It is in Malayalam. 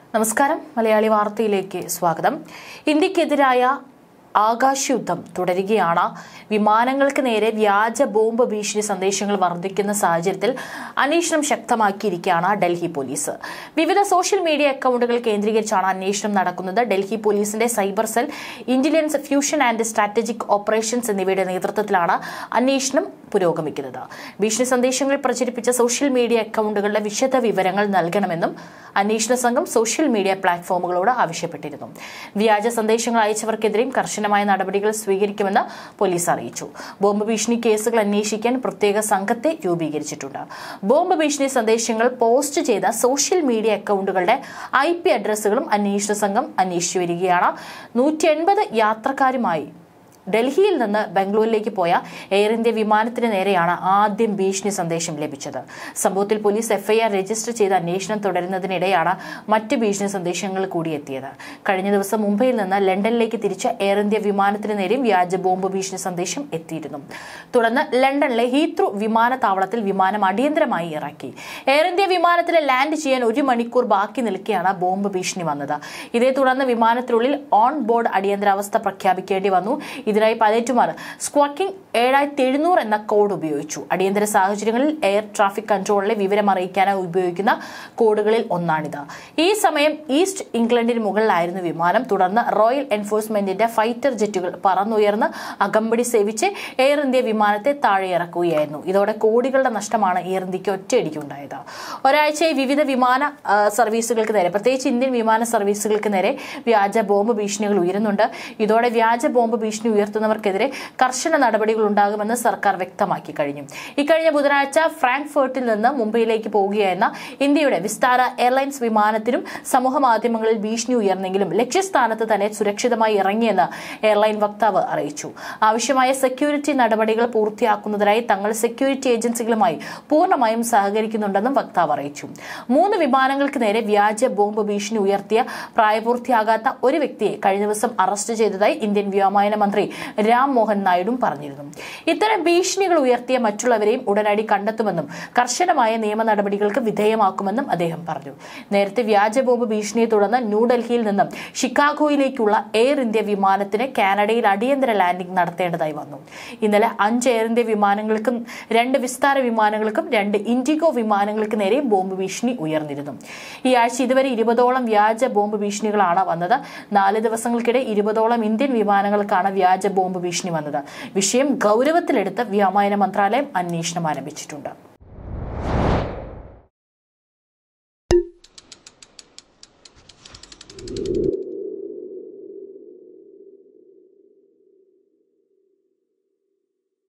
നമസ്കാരം മലയാളി വാർത്തയിലേക്ക് സ്വാഗതം ഇന്ത്യക്കെതിരായ ആകാശയുദ്ധം തുടരുകയാണ് വിമാനങ്ങൾക്ക് നേരെ വ്യാജ ബോംബ് ഭീഷണി സന്ദേശങ്ങൾ വർദ്ധിക്കുന്ന സാഹചര്യത്തിൽ അന്വേഷണം ശക്തമാക്കിയിരിക്കുകയാണ് ഡൽഹി പോലീസ് വിവിധ സോഷ്യൽ മീഡിയ അക്കൗണ്ടുകൾ കേന്ദ്രീകരിച്ചാണ് അന്വേഷണം നടക്കുന്നത് ഡൽഹി പോലീസിന്റെ cyber cell intelligence fusion and strategic operations എന്നിവയുടെ നേതൃത്വത്തിലാണ് അന്വേഷണം പുരോഗമിക്കുന്നത് ഭീഷണി സന്ദേശങ്ങൾ പ്രചരിപ്പിച്ച സോഷ്യൽ മീഡിയ അക്കൗണ്ടുകളുടെ വിശദ വിവരങ്ങൾ നൽകണമെന്നും അന്വേഷണ സംഘം സോഷ്യൽ മീഡിയ പ്ലാറ്റ്ഫോമുകളോട് ആവശ്യപ്പെട്ടിരുന്നു വ്യാജ സന്ദേശങ്ങൾ അയച്ചവർക്കെതിരെയും കർശനമായ നടപടികൾ സ്വീകരിക്കുമെന്ന് പോലീസ് അറിയിച്ചു ബോംബ് ഭീഷണി കേസുകൾ അന്വേഷിക്കാൻ പ്രത്യേക സംഘത്തെ രൂപീകരിച്ചിട്ടുണ്ട് ബോംബ് ഭീഷണി സന്ദേശങ്ങൾ പോസ്റ്റ് ചെയ്ത സോഷ്യൽ മീഡിയ അക്കൗണ്ടുകളുടെ ഐ പി അഡ്രസ്സുകളും അന്വേഷണ സംഘം അന്വേഷിച്ചു വരികയാണ് നൂറ്റി എൺപത് യാത്രക്കാരുമായി ഡൽഹിയിൽ നിന്ന് ബംഗളൂരിലേക്ക് പോയ എയർ ഇന്ത്യ വിമാനത്തിന് നേരെയാണ് ആദ്യം ഭീഷണി സന്ദേശം ലഭിച്ചത് സംഭവത്തിൽ പോലീസ് എഫ്ഐആർ രജിസ്റ്റർ ചെയ്ത് അന്വേഷണം തുടരുന്നതിനിടെയാണ് മറ്റ് ഭീഷണി സന്ദേശങ്ങൾ കൂടി എത്തിയത് കഴിഞ്ഞ ദിവസം മുംബൈയിൽ നിന്ന് ലണ്ടനിലേക്ക് തിരിച്ച എയർ ഇന്ത്യ വിമാനത്തിന് നേരെയും വ്യാജ ബോംബ് ഭീഷണി സന്ദേശം എത്തിയിരുന്നു തുടർന്ന് ലണ്ടനിലെ ഹീത്രൂ വിമാനത്താവളത്തിൽ വിമാനം അടിയന്തരമായി ഇറക്കി എയർ ഇന്ത്യ വിമാനത്തിൽ ലാൻഡ് ചെയ്യാൻ ഒരു മണിക്കൂർ ബാക്കി നിൽക്കെയാണ് ബോംബ് ഭീഷണി വന്നത് ഇതേ തുടർന്ന് വിമാനത്തിനുള്ളിൽ ഓൺ ബോർഡ് അടിയന്തരാവസ്ഥ പ്രഖ്യാപിക്കേണ്ടി വന്നു ഇതിനായി പൈലറ്റുമാർ സ്ക്വാക്കിംഗ് ഏഴായിരത്തി എഴുന്നൂറ് എന്ന കോഡ് ഉപയോഗിച്ചു അടിയന്തര സാഹചര്യങ്ങളിൽ എയർ ട്രാഫിക് കൺട്രോളിലെ വിവരം അറിയിക്കാനായി ഉപയോഗിക്കുന്ന കോഡുകളിൽ ഒന്നാണിത് ഈ സമയം ഈസ്റ്റ് ഇംഗ്ലണ്ടിന് മുകളിലായിരുന്നു വിമാനം തുടർന്ന് റോയൽ എൻഫോഴ്സ്മെന്റിന്റെ ഫൈറ്റർ ജെറ്റുകൾ പറന്നുയർന്ന് അകമ്പടി സേവിച്ച് എയർ ഇന്ത്യ വിമാനത്തെ താഴെ ഇറക്കുകയായിരുന്നു ഇതോടെ കോടികളുടെ നഷ്ടമാണ് എയർ ഇന്ത്യക്ക് ഒറ്റയടിക്കുണ്ടായത് ഒരാഴ്ചയായി വിവിധ വിമാന ആ, സർവീസുകൾക്ക് നേരെ പ്രത്യേകിച്ച് ഇന്ത്യൻ വിമാന സർവീസുകൾക്ക് നേരെ വ്യാജ ബോംബ് ഭീഷണികൾ ഉയരുന്നുണ്ട് ഇതോടെ വ്യാജ ബോംബ് ഭീഷണി ഉയർത്തുന്നവർക്കെതിരെ കർശന നടപടികൾ ഉണ്ടാകുമെന്ന് സർക്കാർ വ്യക്തമാക്കി കഴിഞ്ഞു ഇക്കഴിഞ്ഞ ബുധനാഴ്ച ഫ്രാങ്ക്ഫർട്ടിൽ നിന്ന് മുംബൈയിലേക്ക് പോവുകയായിരുന്ന ഇന്ത്യയുടെ വിസ്താര എയർലൈൻസ് വിമാനത്തിനും സമൂഹ മാധ്യമങ്ങളിൽ ഭീഷണി ഉയർന്നെങ്കിലും ലക്ഷ്യസ്ഥാനത്ത് തന്നെ സുരക്ഷിതമായി ഇറങ്ങിയെന്ന് എയർലൈൻ വക്താവ് അറിയിച്ചു ആവശ്യമായ സെക്യൂരിറ്റി നടപടികൾ പൂർത്തിയാക്കുന്നതിനായി തങ്ങൾ സെക്യൂരിറ്റി ഏജൻസികളുമായി പൂർണ്ണമായും സഹകരിക്കുന്നുണ്ടെന്നും വക്താവ് അറിയിച്ചു മൂന്ന് വിമാനങ്ങൾക്ക് നേരെ വ്യാജ ബോംബ് ഭീഷണി ഉയർത്തിയ പ്രായപൂർത്തിയാകാത്ത ഒരു വ്യക്തിയെ കഴിഞ്ഞ ദിവസം അറസ്റ്റ് ചെയ്തതായി ഇന്ത്യൻ വ്യോമയാന മന്ത്രി രാം മോഹൻ നായിഡും പറഞ്ഞിരുന്നു ഇത്തരം ഭീഷണികൾ ഉയർത്തിയ മറ്റുള്ളവരെയും ഉടനടി കണ്ടെത്തുമെന്നും കർശനമായ നിയമ നടപടികൾക്ക് വിധേയമാക്കുമെന്നും അദ്ദേഹം പറഞ്ഞു നേരത്തെ വ്യാജ ബോംബ് ഭീഷണിയെ തുടർന്ന് ന്യൂഡൽഹിയിൽ നിന്നും ഷിക്കാഗോയിലേക്കുള്ള എയർ ഇന്ത്യ വിമാനത്തിന് കാനഡയിൽ അടിയന്തര ലാൻഡിംഗ് നടത്തേണ്ടതായി വന്നു ഇന്നലെ അഞ്ച് എയർ ഇന്ത്യ വിമാനങ്ങൾക്കും രണ്ട് വിസ്താര വിമാനങ്ങൾക്കും രണ്ട് ഇൻഡിഗോ വിമാനങ്ങൾക്ക് നേരെ ബോംബ് ഭീഷണി ഉയർന്നിരുന്നു ഈ ആഴ്ച ഇതുവരെ ഇരുപതോളം വ്യാജ ബോംബ് ഭീഷണികളാണ് വന്നത് നാല് ദിവസങ്ങൾക്കിടെ ഇരുപതോളം ഇന്ത്യൻ വിമാനങ്ങൾക്കാണ് വ്യാജ ബോംബ് ഭീഷണി വന്നത് വിഷയം ഗൗരവത്തിലെടുത്ത് വ്യോമയാന മന്ത്രാലയം അന്വേഷണം ആരംഭിച്ചിട്ടുണ്ട്